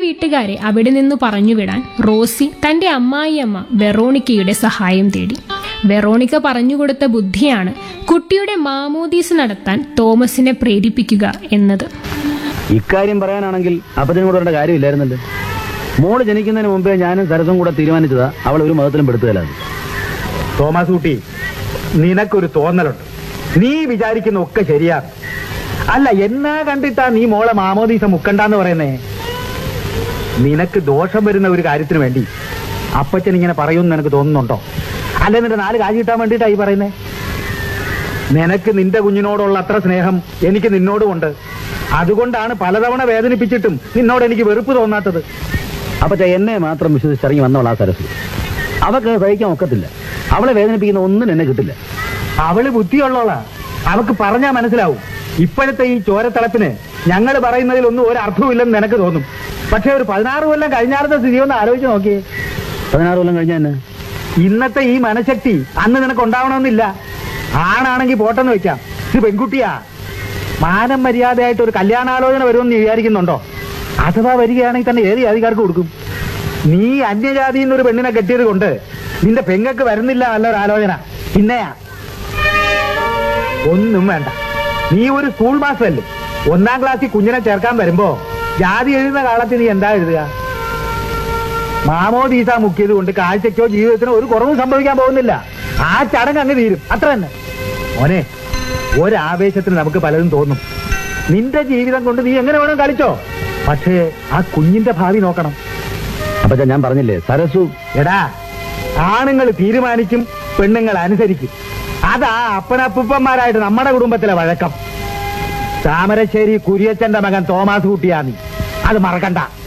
വീട്ടുകാരെ അവിടെ നിന്ന് പറഞ്ഞുവിടാൻ റോസി തന്റെ അമ്മായിയമ്മ വെറോണിക്കയുടെ സഹായം തേടി വെറോണിക്ക പറഞ്ഞുകൊടുത്ത ബുദ്ധിയാണ് കുട്ടിയുടെ മാമോദീസ് നടത്താൻ തോമസിനെ പ്രേരിപ്പിക്കുക എന്നത് ഇക്കാര്യം പറയാനാണെങ്കിൽ അപ്പച്ചനും കൂടെ വരേണ്ട കാര്യമില്ലായിരുന്നല്ലോ മോള് ജനിക്കുന്നതിന് മുമ്പേ ഞാനും സരസും കൂടെ തീരുമാനിച്ചതാ അവൾ ഒരു മതത്തിലും പെടുത്തുകയല്ലാതെ തോമസ് കുട്ടി നിനക്കൊരു തോന്നലുണ്ട് നീ വിചാരിക്കുന്ന ഒക്കെ ശരിയാണ് അല്ല എന്നാ കണ്ടിട്ടാ നീ മോളെ മാമോദീസ മുക്കണ്ടെന്ന് പറയുന്നേ നിനക്ക് ദോഷം വരുന്ന ഒരു കാര്യത്തിന് വേണ്ടി അപ്പച്ചൻ ഇങ്ങനെ പറയുമെന്ന് നിനക്ക് തോന്നുന്നുണ്ടോ അല്ല നിന്റെ നാല് കാശ് കിട്ടാൻ വേണ്ടിയിട്ടാ ഈ പറയുന്നേ നിനക്ക് നിന്റെ കുഞ്ഞിനോടുള്ള അത്ര സ്നേഹം എനിക്ക് നിന്നോടുമുണ്ട് അതുകൊണ്ടാണ് പലതവണ വേദനിപ്പിച്ചിട്ടും നിന്നോട് എനിക്ക് വെറുപ്പ് തോന്നാത്തത് അപ്പച്ച എന്നെ മാത്രം വിശ്വസിച്ചിറങ്ങി വന്നവളാ സരസു അവക്ക് സഹിക്കാൻ ഒക്കത്തില്ല അവളെ വേദനിപ്പിക്കുന്ന ഒന്നും എന്നെ കിട്ടില്ല അവള് ബുദ്ധിയുള്ളോളാ അവക്ക് പറഞ്ഞാ മനസ്സിലാവും ഇപ്പോഴത്തെ ഈ ചോരത്തിളപ്പിന് ഞങ്ങൾ പറയുന്നതിലൊന്നും ഒരു അർത്ഥവുമില്ലെന്ന് നിനക്ക് തോന്നും പക്ഷെ ഒരു പതിനാറ് കൊല്ലം കഴിഞ്ഞാർന്ന സ്ഥിതി ഒന്ന് ആലോചിച്ച് നോക്കിയേ പതിനാറ് കൊല്ലം കഴിഞ്ഞ എന്നെ ഇന്നത്തെ ഈ മനഃശക്തി അന്ന് നിനക്ക് ഉണ്ടാവണമെന്നില്ല ആണാണെങ്കിൽ പോട്ടെന്ന് വെക്കാം ഇത് പെൺകുട്ടിയാ മാനം മര്യാദയായിട്ട് ഒരു കല്യാണാലോചന വരുമെന്ന് നീ വിചാരിക്കുന്നുണ്ടോ അഥവാ വരികയാണെങ്കിൽ തന്നെ ഏത് ജാതിക്കാർക്ക് കൊടുക്കും നീ അന്യജാതിയിൽ നിന്ന് ഒരു പെണ്ണിനെ കെട്ടിയത് കൊണ്ട് നിന്റെ പെങ്ങക്ക് വരുന്നില്ല നല്ലൊരു ആലോചന പിന്നെയാ ഒന്നും വേണ്ട നീ ഒരു സ്കൂൾ മാസ്റ്ററല്ലേ ഒന്നാം ക്ലാസ്സിൽ കുഞ്ഞിനെ ചേർക്കാൻ വരുമ്പോ ജാതി എഴുതുന്ന കാലത്ത് നീ എന്താ എഴുതുക മാമോദീസ മുക്കിയത് കൊണ്ട് കാഴ്ചയ്ക്കോ ജീവിതത്തിനോ ഒരു കുറവും സംഭവിക്കാൻ പോകുന്നില്ല ആ ചടങ്ങ് അങ്ങ് തീരും അത്ര തന്നെ മോനെ ഒരാവേശത്തിന് നമുക്ക് പലതും തോന്നും നിന്റെ ജീവിതം കൊണ്ട് നീ എങ്ങനെ വേണം കളിച്ചോ പക്ഷേ ആ കുഞ്ഞിന്റെ ഭാവി നോക്കണം അപ്പച്ച ഞാൻ പറഞ്ഞില്ലേ സരസു എടാ ആണുങ്ങൾ തീരുമാനിക്കും പെണ്ണുങ്ങൾ അനുസരിക്കും അതാ അപ്പനപ്പൂപ്പന്മാരായിട്ട് നമ്മുടെ കുടുംബത്തിലെ വഴക്കം താമരശ്ശേരി കുരിയച്ചന്റെ മകൻ തോമാസ് കുട്ടിയാ നീ അത് മറക്കണ്ട